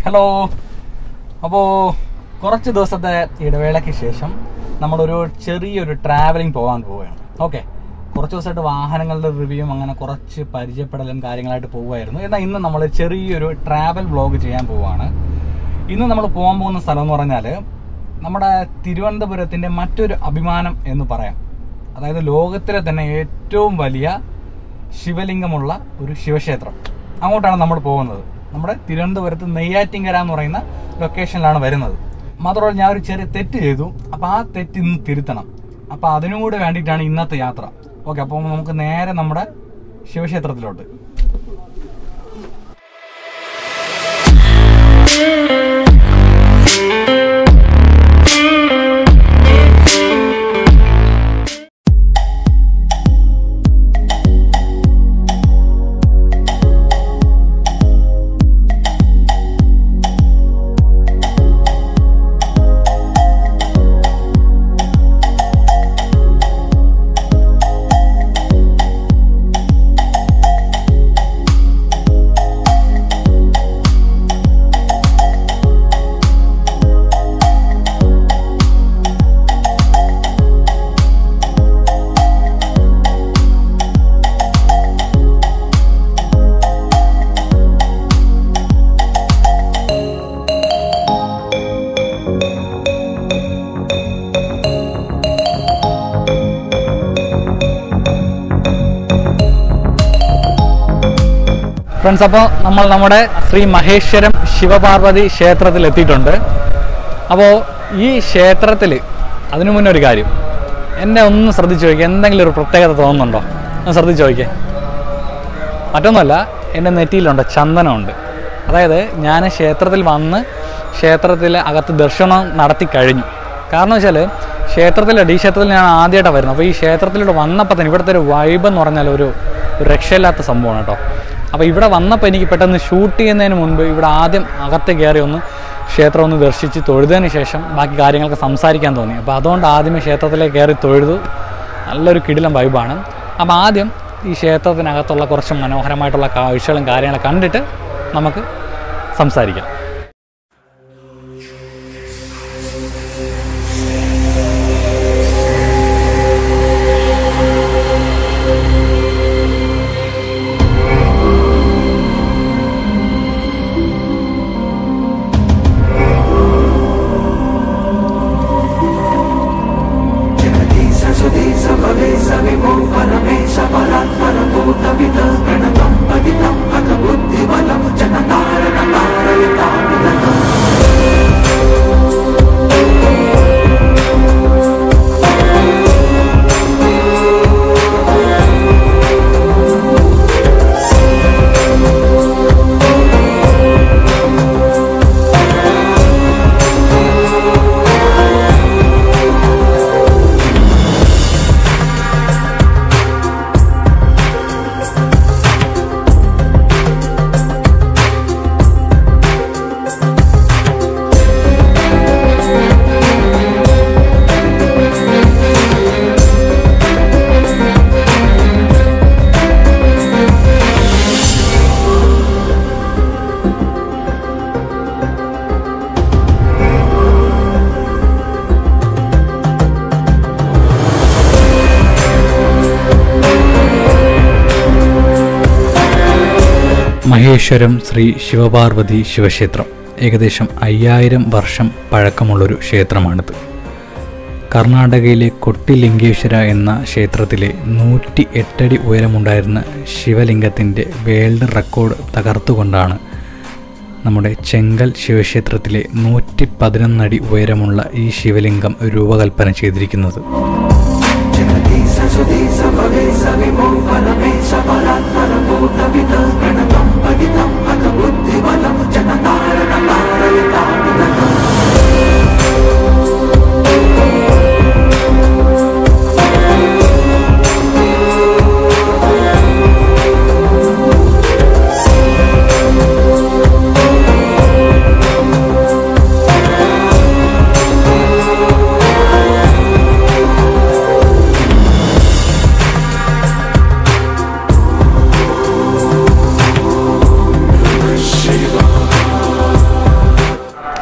hello അപ്പോൾ കുറച്ച് ദിവസത്തെ ഇടവേളയ്ക്ക് ശേഷം നമ്മളൊരു ചെറിയൊരു ട്രാവലിംഗ് പോകാൻ പോവുകയാണ് ഓക്കെ കുറച്ച് ദിവസമായിട്ട് വാഹനങ്ങളുടെ റിവ്യൂവും അങ്ങനെ കുറച്ച് പരിചയപ്പെടലും കാര്യങ്ങളായിട്ട് പോവുമായിരുന്നു എന്നാൽ ഇന്ന് നമ്മൾ ചെറിയൊരു ട്രാവൽ വ്ളോഗ് ചെയ്യാൻ പോവുകയാണ് ഇന്ന് നമ്മൾ പോകാൻ പോകുന്ന സ്ഥലം എന്ന് പറഞ്ഞാൽ നമ്മുടെ തിരുവനന്തപുരത്തിൻ്റെ മറ്റൊരു അഭിമാനം എന്ന് പറയാം അതായത് ലോകത്തിലെ തന്നെ ഏറ്റവും വലിയ ശിവലിംഗമുള്ള ഒരു ശിവക്ഷേത്രം അങ്ങോട്ടാണ് നമ്മൾ പോകുന്നത് നമ്മുടെ തിരുവനന്തപുരത്ത് നെയ്യാറ്റിങ്കര എന്ന് പറയുന്ന ലൊക്കേഷനിലാണ് വരുന്നത് മാത്രമല്ല ഞാൻ ഒരു ചെറിയ തെറ്റ് ചെയ്തു അപ്പോൾ ആ തെറ്റ് ഇന്ന് തിരുത്തണം അപ്പോൾ അതിനും കൂടെ വേണ്ടിയിട്ടാണ് ഇന്നത്തെ യാത്ര ഓക്കെ അപ്പോൾ നമുക്ക് നേരെ നമ്മുടെ ശിവക്ഷേത്രത്തിലോട്ട് ഫ്രണ്ട്സ് അപ്പോൾ നമ്മൾ നമ്മുടെ ശ്രീ മഹേശ്വരം ശിവപാർവതി ക്ഷേത്രത്തിൽ എത്തിയിട്ടുണ്ട് അപ്പോൾ ഈ ക്ഷേത്രത്തിൽ അതിനു മുന്നേ ഒരു കാര്യം എന്നെ ഒന്ന് ശ്രദ്ധിച്ചു നോക്കിയേ എന്തെങ്കിലും ഒരു പ്രത്യേകത തോന്നുന്നുണ്ടോ ഒന്ന് ശ്രദ്ധിച്ചു നോക്കിയേ മറ്റൊന്നുമല്ല എൻ്റെ നെറ്റിയിലുണ്ട് ചന്ദനമുണ്ട് അതായത് ഞാൻ ക്ഷേത്രത്തിൽ വന്ന് ക്ഷേത്രത്തിൽ അകത്ത് ദർശനം നടത്തി കഴിഞ്ഞു കാരണം വെച്ചാൽ ക്ഷേത്രത്തിലെ ഈ ക്ഷേത്രത്തിൽ ഞാൻ ആദ്യമായിട്ടാണ് വരുന്നത് അപ്പോൾ ഈ ക്ഷേത്രത്തിലൂടെ വന്നപ്പോൾ തന്നെ ഇവിടുത്തെ ഒരു വൈബ് എന്ന് പറഞ്ഞാൽ ഒരു ഒരു രക്ഷയില്ലാത്ത സംഭവമാണ് കേട്ടോ അപ്പോൾ ഇവിടെ വന്നപ്പോൾ എനിക്ക് പെട്ടെന്ന് ഷൂട്ട് ചെയ്യുന്നതിന് മുൻപ് ഇവിടെ ആദ്യം അകത്ത് കയറി ഒന്ന് ക്ഷേത്രം ഒന്ന് ദർശിച്ച് തൊഴുതതിന് ശേഷം ബാക്കി കാര്യങ്ങളൊക്കെ സംസാരിക്കാൻ തോന്നി അപ്പോൾ അതുകൊണ്ട് ആദ്യമേ ക്ഷേത്രത്തിലേക്ക് കയറി തൊഴുതു നല്ലൊരു കിടിലം വൈബാണ് അപ്പോൾ ആദ്യം ഈ ക്ഷേത്രത്തിനകത്തുള്ള കുറച്ച് മനോഹരമായിട്ടുള്ള കാഴ്ചകളും കാര്യങ്ങളും കണ്ടിട്ട് നമുക്ക് സംസാരിക്കാം जगदीश सुधीश भवेश विभो परमेश परात्परभूतविद प्रणतं पतितं अथ बुद्धिबलं जनतारण कारयितामिदम् മഹേശ്വരം ശ്രീ ശിവപാർവതി ശിവക്ഷേത്രം ഏകദേശം അയ്യായിരം വർഷം പഴക്കമുള്ളൊരു ക്ഷേത്രമാണിത് കർണാടകയിലെ കൊട്ടിലിംഗേശ്വര എന്ന ക്ഷേത്രത്തിലെ നൂറ്റി എട്ടടി ഉയരമുണ്ടായിരുന്ന ശിവലിംഗത്തിൻ്റെ വേൾഡ് റെക്കോർഡ് തകർത്തുകൊണ്ടാണ് നമ്മുടെ ചെങ്കൽ ശിവക്ഷേത്രത്തിലെ നൂറ്റി പതിനൊന്നടി ഉയരമുള്ള ഈ ശിവലിംഗം രൂപകൽപ്പന ചെയ്തിരിക്കുന്നത് जगदीश सुधीश भवेश विभो परमेश परात्परभूतविद प्रणतं पतितं अथ बुद्धिबलं जनतारण कारयितामिदम् शिवा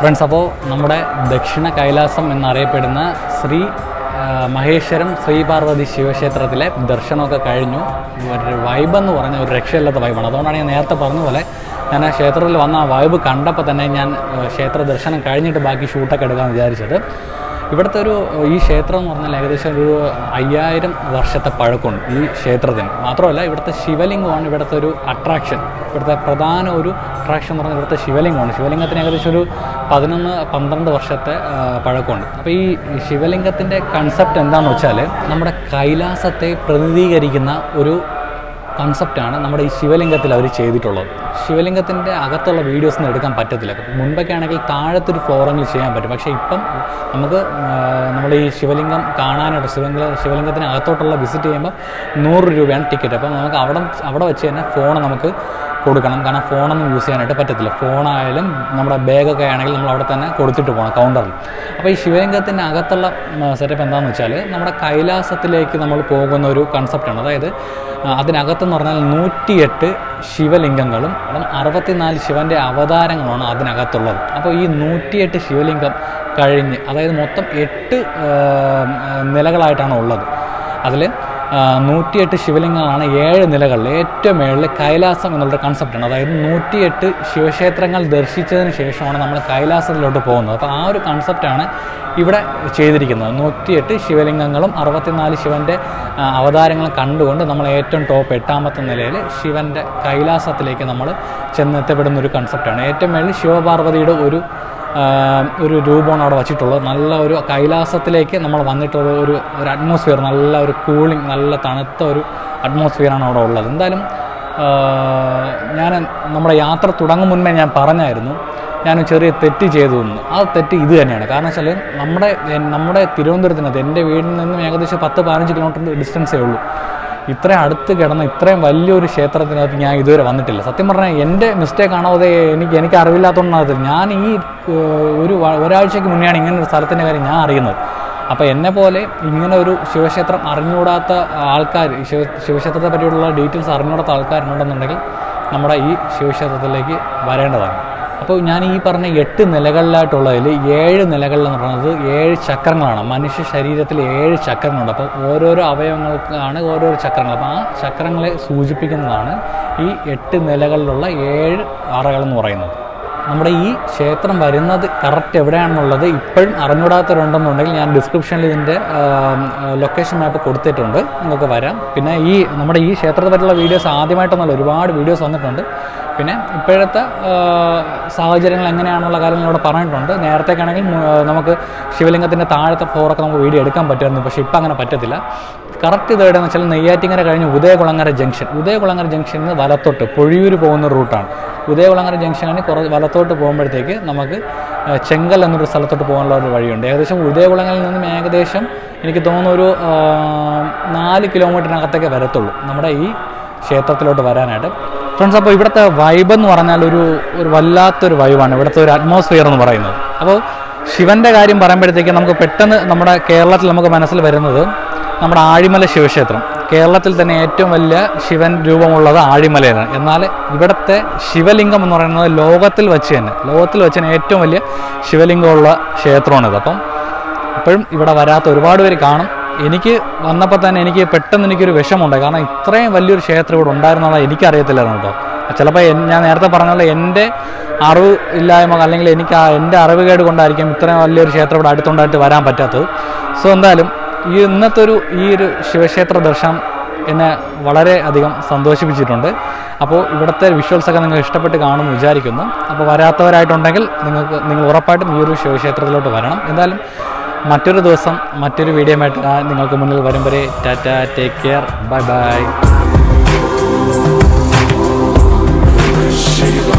ഫ്രണ്ട്സ് അപ്പോൾ നമ്മുടെ ദക്ഷിണ കൈലാസം എന്നറിയപ്പെടുന്ന ശ്രീ ആ, മഹേശ്വരം ശ്രീപാർവതി ശിവക്ഷേത്രത്തിലെ ദർശനമൊക്കെ കഴിഞ്ഞു ഒരു വൈബ് എന്ന് പറഞ്ഞ ഒരു രക്ഷയില്ലാത്ത വൈബാണ് അതുകൊണ്ടാണ് ഞാൻ നേരത്തെ പറഞ്ഞ പോലെ ഞാൻ ആ ക്ഷേത്രത്തിൽ വന്ന ആ വൈബ് കണ്ടപ്പോൾ തന്നെ ഞാൻ ആ, ക്ഷേത്ര ദർശനം കഴിഞ്ഞിട്ട് ബാക്കി ഷൂട്ടൊക്കെ എടുക്കാമെന്ന് വിചാരിച്ചത് ഇവിടുത്തെ ഒരു ഈ ക്ഷേത്രം എന്ന് പറഞ്ഞാൽ ഏകദേശം ഒരു അയ്യായിരം വർഷത്തെ പഴക്കമുണ്ട് ഈ ക്ഷേത്രത്തിന് മാത്രമല്ല ഇവിടുത്തെ ശിവലിംഗമാണ് ഇവിടുത്തെ ഒരു അട്രാക്ഷൻ ഇവിടുത്തെ പ്രധാന ഒരു അട്രാക്ഷൻ എന്ന് പറഞ്ഞാൽ ഇവിടുത്തെ ശിവലിംഗമാണ് ശിവലിംഗത്തിന് ഏകദേശം ഒരു പതിനൊന്ന് പന്ത്രണ്ട് വർഷത്തെ ആ, പഴക്കമുണ്ട് അപ്പോൾ ഈ ശിവലിംഗത്തിൻ്റെ കൺസെപ്റ്റ് എന്താണെന്ന് വെച്ചാൽ നമ്മുടെ കൈലാസത്തെ പ്രതിനിധീകരിക്കുന്ന ഒരു കൺസെപ്റ്റാണ് നമ്മുടെ ഈ ശിവലിംഗത്തിൽ അവർ ചെയ്തിട്ടുള്ളത് ശിവലിംഗത്തിൻ്റെ അകത്തുള്ള വീഡിയോസ് ഒന്നും എടുക്കാൻ പറ്റത്തില്ല മുൻപൊക്കെ ആണെങ്കിൽ താഴത്തെ ഒരു ഫ്ലോറെങ്കിലും ചെയ്യാൻ പറ്റും പക്ഷേ ഇപ്പം നമുക്ക് നമ്മുടെ ഈ ശിവലിംഗം കാണാനായിട്ട് ശിവലിംഗ ശിവലിംഗത്തിന് അകത്തോട്ടുള്ള വിസിറ്റ് ചെയ്യുമ്പോൾ നൂറ് രൂപയാണ് ടിക്കറ്റ് അപ്പം നമുക്ക് അവിടെ അവിടെ വെച്ച് തന്നെ ഫോൺ നമുക്ക് കൊടുക്കണം കാരണം ഫോണൊന്നും യൂസ് ചെയ്യാനായിട്ട് പറ്റത്തില്ല ഫോണായാലും നമ്മുടെ ബാഗൊക്കെ ആണെങ്കിൽ നമ്മൾ അവിടെ തന്നെ കൊടുത്തിട്ട് പോകണം കൗണ്ടറിൽ അപ്പോൾ ഈ ശിവലിംഗത്തിൻ്റെ അകത്തുള്ള സെറ്റപ്പ് എന്താണെന്ന് വെച്ചാൽ നമ്മുടെ കൈലാസത്തിലേക്ക് നമ്മൾ പോകുന്ന ഒരു കൺസെപ്റ്റാണ് അതായത് ആ, അതിനകത്തെന്ന് പറഞ്ഞാൽ നൂറ്റിയെട്ട് ശിവലിംഗങ്ങളും അതും അറുപത്തിനാല് ശിവൻ്റെ അവതാരങ്ങളാണ് അതിനകത്തുള്ളത് അപ്പോൾ ഈ നൂറ്റിയെട്ട് ശിവലിംഗം കഴിഞ്ഞ് അതായത് മൊത്തം എട്ട് ആ, നിലകളായിട്ടാണ് ഉള്ളത് അതിൽ നൂറ്റിയെട്ട് ശിവലിംഗങ്ങളാണ് ഏഴ് നിലകളിൽ ഏറ്റവും മേളിൽ കൈലാസം എന്നുള്ള കൺസെപ്റ്റാണ് അതായത് നൂറ്റിയെട്ട് ശിവക്ഷേത്രങ്ങൾ ദർശിച്ചതിന് ശേഷമാണ് നമ്മൾ കൈലാസത്തിലോട്ട് പോകുന്നത് അപ്പോൾ ആ ഒരു കൺസെപ്റ്റാണ് ഇവിടെ ചെയ്തിരിക്കുന്നത് നൂറ്റിയെട്ട് ശിവലിംഗങ്ങളും അറുപത്തിനാല് ശിവൻ്റെ ആ, അവതാരങ്ങളും കണ്ടുകൊണ്ട് നമ്മൾ ഏറ്റവും ടോപ്പ് എട്ടാമത്തെ നിലയിൽ ശിവൻ്റെ കൈലാസത്തിലേക്ക് നമ്മൾ ചെന്നെത്തപ്പെടുന്ന ഒരു കൺസെപ്റ്റാണ് ഏറ്റവും മേളിൽ ശിവപാർവതിയുടെ ഒരു ആഹ് ഒരു രൂപമാണ് അവിടെ വച്ചിട്ടുള്ളത് നല്ല ഒരു കൈലാസത്തിലേക്ക് നമ്മൾ വന്നിട്ടുള്ള ഒരു ഒരു അറ്റ്മോസ്ഫിയർ നല്ല ഒരു കൂളിംഗ് നല്ല തണുത്ത ഒരു അറ്റ്മോസ്ഫിയറാണ് അവിടെ ഉള്ളത് എന്തായാലും ആഹ് ഞാൻ നമ്മുടെ യാത്ര തുടങ്ങും മുൻപേ ഞാൻ പറഞ്ഞായിരുന്നു ഞാൻ ചെറിയ തെറ്റ് ചെയ്തു എന്ന് ആ തെറ്റ് ഇത് തന്നെയാണ് കാരണം വെച്ചാൽ നമ്മുടെ എൻ- നമ്മുടെ തിരുവനന്തപുരത്തിനകത്ത് എൻ്റെ വീടിൽ നിന്നും ഏകദേശം പത്ത് പതിനഞ്ച് കിലോമീറ്റർ ഡിസ്റ്റൻസേ ഉള്ളൂ ഇത്രയും അടുത്ത് കിടന്ന ഇത്രയും വലിയൊരു ക്ഷേത്രത്തിനകത്ത് ഞാൻ ഇതുവരെ വന്നിട്ടില്ല സത്യം പറഞ്ഞാൽ എൻ്റെ മിസ്റ്റേക്ക് ആണോ അതേ എനിക്ക് എനിക്ക് അറിവില്ലാത്തതുകൊണ്ടാണ് അത് ഞാൻ ഈ ഏഹ്, ഒരു വ- ഒരാഴ്ചയ്ക്ക് മുന്നെയാണ് ഇങ്ങനെ ഒരു സ്ഥലത്തിൻ്റെ കാര്യം ഞാൻ അറിയുന്നത് അപ്പോൾ എന്നെ പോലെ ഇങ്ങനെ ഒരു ശിവക്ഷേത്രം അറിഞ്ഞുകൂടാത്ത ആൾക്കാർ ശിവ ശിവക്ഷേത്രത്തെ പറ്റിയുള്ള ഡീറ്റെയിൽസ് അറിഞ്ഞുകൂടാത്ത ആൾക്കാരുണ്ടെന്നുണ്ടെങ്കിൽ നമ്മുടെ ഈ ശിവക്ഷേത്രത്തിലേക്ക് വരേണ്ടതാണ് അപ്പോൾ ഞാൻ ഈ പറഞ്ഞ എട്ട് നിലകളിലായിട്ടുള്ളതിൽ ഏഴ് നിലകളിൽ എന്ന് പറയുന്നത് ഏഴ് ചക്രങ്ങളാണ് മനുഷ്യ ശരീരത്തിൽ ഏഴ് ചക്രങ്ങളുണ്ട് അപ്പോൾ ഓരോരോ അവയവങ്ങൾക്കാണ് ഓരോരോ ചക്രങ്ങൾ അപ്പോൾ ആ ചക്രങ്ങളെ സൂചിപ്പിക്കുന്നതാണ് ഈ എട്ട് നിലകളിലുള്ള ഏഴ് അറകൾ എന്ന് പറയുന്നത് നമ്മുടെ ഈ ക്ഷേത്രം വരുന്നത് കറക്റ്റ് എവിടെയാണെന്നുള്ളത് ഇപ്പോഴും അറിഞ്ഞുകൂടാത്തവരുണ്ടെന്നുണ്ടെങ്കിൽ ഞാൻ ഡിസ്ക്രിപ്ഷനിൽ ഇതിൻ്റെ ലൊക്കേഷൻ മാപ്പ് കൊടുത്തിട്ടുണ്ട് നിങ്ങൾക്ക് വരാം പിന്നെ ഈ നമ്മുടെ ഈ ക്ഷേത്രത്തെ പറ്റിയുള്ള വീഡിയോസ് ആദ്യമായിട്ടൊന്നുമല്ല ഒരുപാട് വീഡിയോസ് വന്നിട്ടുണ്ട് പിന്നെ ഇപ്പോഴത്തെ ആ, സാഹചര്യങ്ങൾ എങ്ങനെയാണെന്നുള്ള കാര്യങ്ങൾ ഇവിടെ പറഞ്ഞിട്ടുണ്ട് നേരത്തേക്കാണെങ്കിൽ മു- നമുക്ക് ശിവലിംഗത്തിൻ്റെ താഴത്തെ ഫ്ലോറൊക്കെ നമുക്ക് വീഡിയോ എടുക്കാൻ പറ്റുമായിരുന്നു പക്ഷേ ഇപ്പം അങ്ങനെ പറ്റത്തില്ല കറക്റ്റ് ഇത് എവിടെയെന്ന് വെച്ചാൽ നെയ്യാറ്റിങ്ങര കഴിഞ്ഞ് ഉദയകുളങ്ങര ജംഗ്ഷൻ ഉദയകുളങ്ങര ജംഗ്ഷനിൽ നിന്ന് വലത്തോട്ട് പൊഴിയൂർ പോകുന്ന റൂട്ടാണ് ഉദയകുളങ്ങര ജംഗ്ഷനിൽ കുറച്ച് വലത്തോട്ട് പോകുമ്പോഴത്തേക്ക് നമുക്ക് ആ, ചെങ്കൽ എന്നൊരു സ്ഥലത്തോട്ട് പോകാനുള്ള ഒരു വഴിയുണ്ട് ഏകദേശം ഉദയകുളങ്ങളിൽ നിന്നും ഏകദേശം എനിക്ക് തോന്നുന്നു ഒരു ആ, നാല് കിലോമീറ്ററിനകത്തേക്ക് വരത്തുള്ളൂ നമ്മുടെ ഈ ക്ഷേത്രത്തിലോട്ട് വരാനായിട്ട് ഫ്രണ്ട്സ് അപ്പോൾ ഇവിടുത്തെ വൈബ് എന്ന് പറഞ്ഞാൽ ഒരു ഒരു വല്ലാത്തൊരു വൈബാണ് ഇവിടുത്തെ ഒരു അറ്റ്മോസ്ഫിയർ എന്ന് പറയുന്നത് അപ്പോൾ ശിവൻ്റെ കാര്യം പറയുമ്പോഴത്തേക്ക് നമുക്ക് പെട്ടെന്ന് നമ്മുടെ കേരളത്തിൽ നമുക്ക് മനസ്സിൽ വരുന്നത് നമ്മുടെ ആഴിമല ശിവക്ഷേത്രം കേരളത്തിൽ തന്നെ ഏറ്റവും വലിയ ശിവൻ രൂപമുള്ളത് ആഴിമലയാണ് എന്നാൽ ഇവിടുത്തെ ശിവലിംഗം എന്ന് പറയുന്നത് ലോകത്തിൽ വെച്ച് തന്നെ ലോകത്തിൽ വെച്ച് തന്നെ ഏറ്റവും വലിയ ശിവലിംഗമുള്ള ക്ഷേത്രമാണിത് അപ്പം ഇപ്പോഴും ഇവിടെ വരാത്ത ഒരുപാട് പേര് കാണും എനിക്ക് വന്നപ്പോൾ തന്നെ എനിക്ക് പെട്ടെന്ന് എനിക്കൊരു വിഷമമുണ്ട് കാരണം ഇത്രയും വലിയൊരു ക്ഷേത്രം ഇവിടെ ഉണ്ടായിരുന്നുള്ള എനിക്കറിയത്തില്ലായിരുന്നു കേട്ടോ ചിലപ്പോൾ എൻ- ഞാൻ നേരത്തെ പറഞ്ഞ പോലെ എൻ്റെ അറിവ് ഇല്ലായ്മ അല്ലെങ്കിൽ എനിക്ക് ആ എൻ്റെ അറിവുകേട് കൊണ്ടായിരിക്കും ഇത്രയും വലിയൊരു ക്ഷേത്രം ഇവിടെ അടുത്തുണ്ടായിട്ട് വരാൻ പറ്റാത്തത് സോ എന്തായാലും ഈ ഇന്നത്തെ ഒരു ഈ ഒരു ശിവക്ഷേത്ര ദർശനം എന്നെ വളരെ അധികം സന്തോഷിപ്പിച്ചിട്ടുണ്ട് അപ്പോൾ ഇവിടുത്തെ വിഷ്വൽസ് ഒക്കെ നിങ്ങൾ ഇഷ്ടപ്പെട്ട് കാണുമെന്ന് വിചാരിക്കുന്നു അപ്പോൾ വരാത്തവരായിട്ടുണ്ടെങ്കിൽ നിങ്ങൾക്ക് നിങ്ങൾ ഉറപ്പായിട്ടും ഈ ഒരു ശിവക്ഷേത്രത്തിലോട്ട് വരണം എന്തായാലും മറ്റൊരു ദിവസം മറ്റൊരു വീഡിയോ ആയിട്ട് ഞാൻ നിങ്ങൾക്ക് മുന്നിൽ വരും വരെ tata take care bye bye Shiva